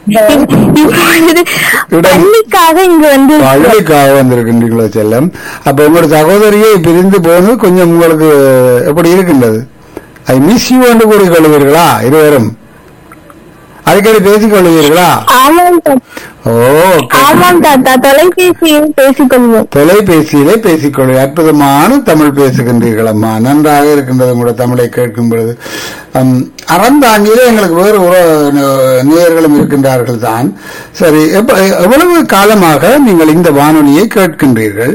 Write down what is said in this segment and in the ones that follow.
இப்பொழுது பள்ளிக்காக இங்க வந்து பள்ளிக்காக வந்திருக்கின்றீங்களோ செல்லம் அப்ப உங்களோட சகோதரியை பிரிந்து போனது கொஞ்சம் உங்களுக்கு எப்படி இருக்கின்றது ஐ மிஸ் யூ என்று கூறிக்கொள்வீர்களா இருவரும் அடிக்கடி பேசிக் கொள்வீர்களா ஆமாம் தாத்தா ஓ ஆமாம் தாத்தா தொலைபேசியில் பேசிக்கொள்வோம் தொலைபேசியிலே பேசிக்கொள்ள அற்புதமான தமிழ் பேசுகின்றீர்கள் அம்மா நன்றாக இருக்கின்றது உங்களோட தமிழை கேட்கும் பொழுது ஹம், அறந்தாங்கியிலே எங்களுக்கு வேறு உற- ந- நேயர்களும் இருக்கின்றார்கள் தான் சரி எப்ப- எவ்வளவு காலமாக நீங்கள் இந்த வானொலியை கேட்கின்றீர்கள்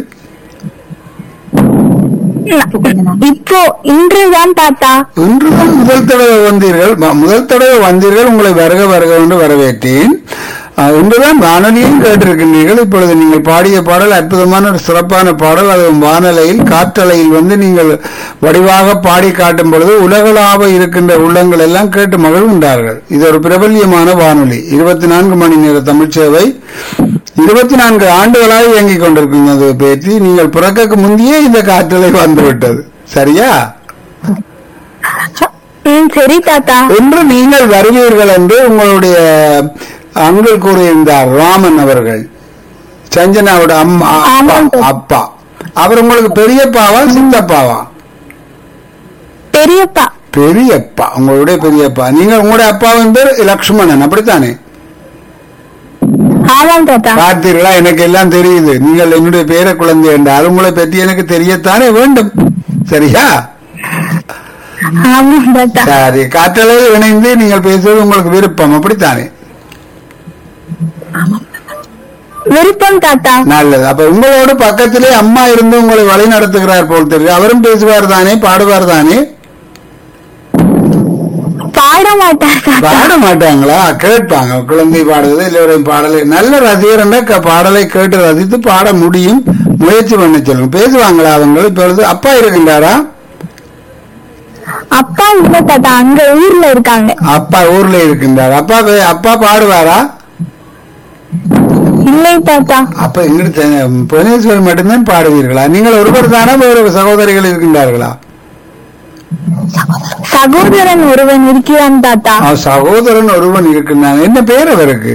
இப்போ இன்றுதான் தாத்தா இன்றுதான் முதல் தடவை வந்தீர்கள் ம- முதல் தடவை வந்தீர்கள் உங்களை வருக வருக என்று வரவேற்றேன் அஹ், இன்றுதான் வானொலியும் கேட்டிருக்கின்றீர்கள் இப்பொழுது நீங்கள் பாடிய பாடல் அற்புதமான ஒரு சிறப்பான பாடல் அதுவும் வானொலியில் காற்றலையில் வந்து நீங்கள் வடிவாக பாடி காட்டும் பொழுது உலகளாவ இருக்கின்ற உள்ளங்கள் எல்லாம் கேட்டு மகிழ்கின்றார்கள் இது ஒரு பிரபல்யமான வானொலி இருபத்தி நான்கு மணி நேர தமிழ் சேவை இருபத்தி நான்கு ஆண்டுகளாக இயங்கிக் கொண்டிருக்கின்றது பேட்டி நீங்கள் பிறக்கக்கு முந்தையே இந்த காற்றலை வந்துவிட்டது சரியா ம் சரி தாத்தா என்று நீங்கள் வருவீர்கள் என்று உங்களுடைய அங்கிள் கூறியிருந்தார் ராமன் அவர்கள் சஞ்சனாவோட அம்மா அப்பா, ஆமாம் சார். அப்பா அவர் உங்களுக்கு பெரியப்பாவா சித்தப்பாவா பெரியப்பா பெரியப்பா உங்களுடைய பெரியப்பா நீங்க உங்களுடைய அப்பாவின் பேர் லக்ஷ்மணன் அப்படித்தானே ஆமாம் தாத்தா பார்த்தீர்களா எனக்கு எல்லாம் தெரியுது நீங்கள் என்னுடைய பேர குழந்தை என்றால் உங்களை பற்றி எனக்கு தெரியத்தானே வேண்டும் சரியா ஆமாம் தாத்தா சரி காற்றலையில் இணைந்து நீங்கள் பேசுவது உங்களுக்கு விருப்பம் அப்படித்தானே விருப்பம் தாத்தா நல்லது அப்ப உங்களோட பக்கத்திலே அம்மா இருந்து உங்களை வழி நடத்துகிறார் போல் தெரியும் அவரும் பேசுவார் தானே பாடுவார் தானே பாட மாட்டார் தாத்தா பாட மாட்டாங்களா கேட்பாங்க குழந்தை பாடுவது எல்லோரையும் பாடலை நல்ல ரசிகர் என்றா க- பாடலை கேட்டு ரசித்து பாட முடியும் முயற்சி பண்ண சொல்லுங்க பேசுவாங்களா அவங்க இப்பொழுது அப்பா இருக்கின்றாரா அப்பா இல்ல தாத்தா அங்க ஊர்ல இருக்காங்க அப்பா ஊர்ல இருக்கின்றார் அப்பா பே- அப்பா பாடுவாரா இல்லை தாத்தா அப்ப எங்கிட்ட புவனேஸ்வரி மட்டும்தான் பாடுவீர்களா நீங்கள் ஒருவர் தானே வேறு சகோதரிகள் இருக்கின்றார்களா சகோதரன் ஒருவன் இருக்கிறான் தாத்தா ஆ, சகோதரன் ஒருவன் இருக்கின்றான் என்ன பேர் அவருக்கு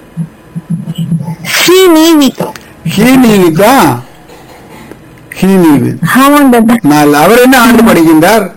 ஸ்ரீ நீவி ஹீனிவிதா ஹீனிவி ஆமாம் தாத்தா நாள் அவர் என்ன ஆண்டு படிக்கின்றார்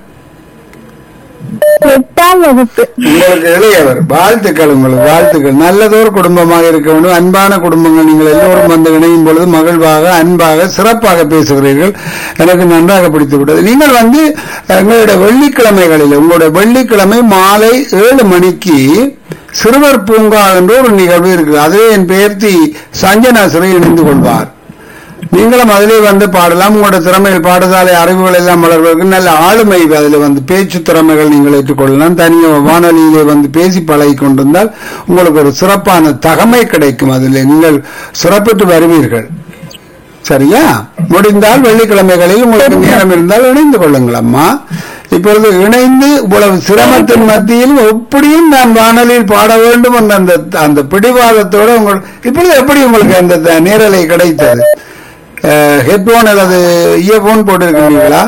எட்டாம் வகுப்பு உங்களுக்கு இளையவர் வாழ்த்துக்கள் உங்களுக்கு வாழ்த்துக்கள் நல்லதொரு குடும்பமாக இருக்க வேண்டும் அன்பான குடும்பங்கள் நீங்கள் எல்லோரும் வந்து இணையும் பொழுது மகிழ்வாக அன்பாக சிறப்பாக பேசுகிறீர்கள் எனக்கு நன்றாக பிடித்து விட்டது நீங்கள் வந்து எங்களுடைய வெள்ளிக்கிழமைகளில் உங்களுடைய வெள்ளிக்கிழமை மாலை ஏழு மணிக்கு சிறுவர் பூங்கா என்ற ஒரு நிகழ்வு இருக்குது அதே என் பெயர்த்தி சஞ்சனா சிறை இணைந்து கொள்வார் நீங்களும் அதிலே வந்து பாடலாம் உங்களோட திறமைகள் பாடசாலை அறிவுகள் எல்லாம் வளர்வதற்கு நல்ல ஆளுமை அதில் வந்து பேச்சு திறமைகள் நீங்கள் ஏற்றுக்கொள்ளலாம் தனியாக வானொலியிலே வந்து பேசி பழகி கொண்டிருந்தால் உங்களுக்கு ஒரு சிறப்பான தகமை கிடைக்கும் அதில் நீங்கள் சிறப்பிட்டு வருவீர்கள் சரியா முடிந்தால் வெள்ளிக்கிழமைகளில் உங்களுக்கு நேரம் இருந்தால் இணைந்து கொள்ளுங்கள் அம்மா இப்பொழுது இணைந்து இவ்வளவு சிரமத்தின் மத்தியில் எப்படியும் நான் வானொலியில் பாட வேண்டும் என்ற அந்த அந்த பிடிவாதத்தோட உங்கள் இப்பொழுது எப்படி உங்களுக்கு அந்த த- நேரலை கிடைத்தது ஹெட்போன் அல்லது இயர்போன் போட்டிருக்கீங்களா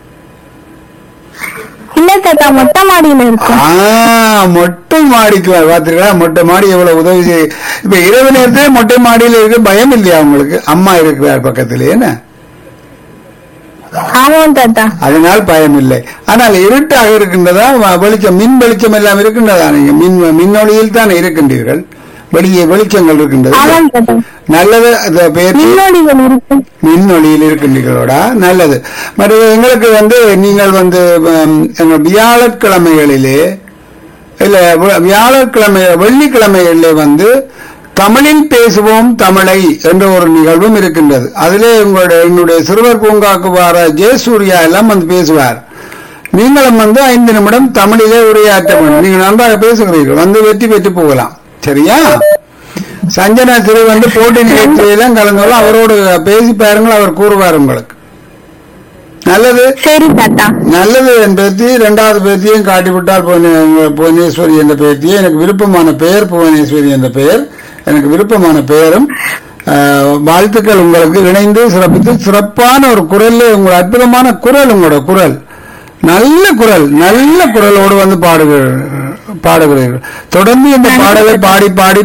இல்ல தாத்தா மொட்டை மாடியில இருக்கும் ஆ, மொட்டை மாடிக்கு பாத்துருக்கா மொட்டை மாடி எவ்வளவு உதவி செய்ய இப்ப இரவு நேரத்திலே மொட்டை மாடியில இருக்க பயம் இல்லையா உங்களுக்கு அம்மா இருக்கிறார் பக்கத்திலே என்ன ஆமாம் தாத்தா அதனால் பயம் இல்லை ஆனால் இருட்டாக இருக்கின்றதா வ- வெளிச்சம் மின் வெளிச்சம் எல்லாம் இருக்கின்றதா நீங்க மின் மின்னொளியில் தான் இருக்கின்றீர்கள் வெளியே வெளிச்சங்கள் இருக்கின்றது ஆமாம் தாத்தா நல்லது அந்த பெயர் மின்னோடிகள் இருக்கும் மின்னொளியில் இருக்கின்றீர்களோடா நல்லது மற்ற எங்களுக்கு வந்து நீங்கள் வந்து ம், எங்க வியாழக்கிழமைகளிலே இல்ல வி- வியாழக்கிழமை வெள்ளிக்கிழமைகளிலே வந்து தமிழில் பேசுவோம் தமிழை என்ற ஒரு நிகழ்வும் இருக்கின்றது அதிலே உங்களுடைய என்னுடைய சிறுவர் பூங்காக்கு வர ஜெயசூர்யா எல்லாம் வந்து பேசுவார் நீங்களும் வந்து ஐந்து நிமிடம் தமிழிலே உரையாற்ற வேண்டும் நீங்கள் நன்றாக பேசுகிறீர்கள் வந்து வெற்றி பெற்று போகலாம் சரியா சஞ்சனா திரு வந்து போட்டி நிகழ்ச்சியெல்லாம் கலந்து கொள்ள அவரோடு பேசி பாருங்கள் அவர் கூறுவார் உங்களுக்கு நல்லது சரி தாத்தா நல்லது என் பேத்தி இரண்டாவது பேத்தியும் காட்டிவிட்டால் புவனே- புவனேஸ்வரி என்ற பேத்தியை எனக்கு விருப்பமான பெயர் புவனேஸ்வரி என்ற பெயர் எனக்கு விருப்பமான பெயரும் ஆஹ், வாழ்த்துக்கள் உங்களுக்கு இணைந்து சிறப்பித்து சிறப்பான ஒரு குரல்ல உங்கள் அற்புதமான குரல் உங்களோட குரல் நல்ல குரல் நல்ல குரலோடு வந்து பாடுகிறீர்கள் பாடுகிறீர்கள் தொடர்ந்து இந்த பாடலை பாடி பாடி